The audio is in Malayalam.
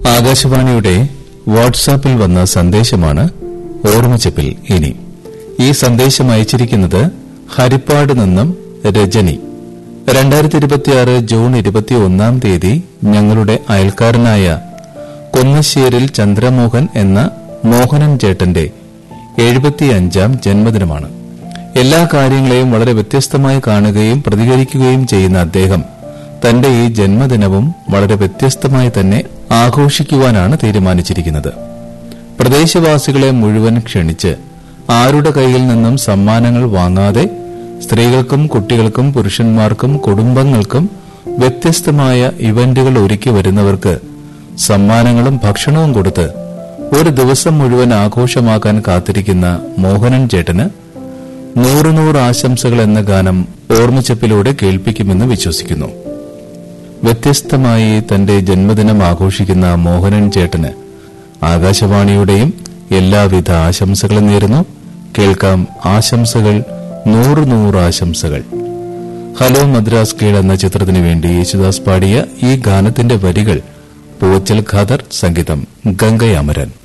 ആകാശവാണിയുടെ വാട്സാപ്പിൽ വന്ന സന്ദേശമാണ് ഓർമ്മച്ചപ്പിൽ ഇനി ഈ സന്ദേശം അയച്ചിരിക്കുന്നത് ഹരിപ്പാട് നിന്നും രജനി രണ്ടായിരത്തി ഇരുപത്തിയാറ് ജൂൺ ഇരുപത്തിയൊന്നാം തീയതി ഞങ്ങളുടെ അയൽക്കാരനായ കൊന്നശ്ശേരിൽ ചന്ദ്രമോഹൻ എന്ന മോഹനൻ ചേട്ടന്റെ എഴുപത്തിയഞ്ചാം ജന്മദിനമാണ് എല്ലാ കാര്യങ്ങളെയും വളരെ വ്യത്യസ്തമായി കാണുകയും പ്രതികരിക്കുകയും ചെയ്യുന്ന അദ്ദേഹം തന്റെ ഈ ജന്മദിനവും വളരെ വ്യത്യസ്തമായി തന്നെ ആഘോഷിക്കുവാനാണ് തീരുമാനിച്ചിരിക്കുന്നത് പ്രദേശവാസികളെ മുഴുവൻ ക്ഷണിച്ച് ആരുടെ കയ്യിൽ നിന്നും സമ്മാനങ്ങൾ വാങ്ങാതെ സ്ത്രീകൾക്കും കുട്ടികൾക്കും പുരുഷന്മാർക്കും കുടുംബങ്ങൾക്കും വ്യത്യസ്തമായ ഇവന്റുകൾ ഒരുക്കി വരുന്നവർക്ക് സമ്മാനങ്ങളും ഭക്ഷണവും കൊടുത്ത് ഒരു ദിവസം മുഴുവൻ ആഘോഷമാക്കാൻ കാത്തിരിക്കുന്ന മോഹനൻ ചേട്ടന് നൂറ് നൂറ് ആശംസകൾ എന്ന ഗാനം ഓർമ്മച്ചപ്പിലൂടെ കേൾപ്പിക്കുമെന്ന് വിശ്വസിക്കുന്നു വ്യത്യസ്തമായി തന്റെ ജന്മദിനം ആഘോഷിക്കുന്ന മോഹനൻ ചേട്ടന് ആകാശവാണിയുടെയും എല്ലാവിധ ആശംസകളും നേരുന്നു കേൾക്കാം ആശംസകൾ നൂറ് നൂറ് ആശംസകൾ ഹലോ മദ്രാസ് കീഴ് എന്ന ചിത്രത്തിനു വേണ്ടി യേശുദാസ് പാടിയ ഈ ഗാനത്തിന്റെ വരികൾ പൂവച്ചൽ ഖാദർ സംഗീതം ഗംഗയാമരൻ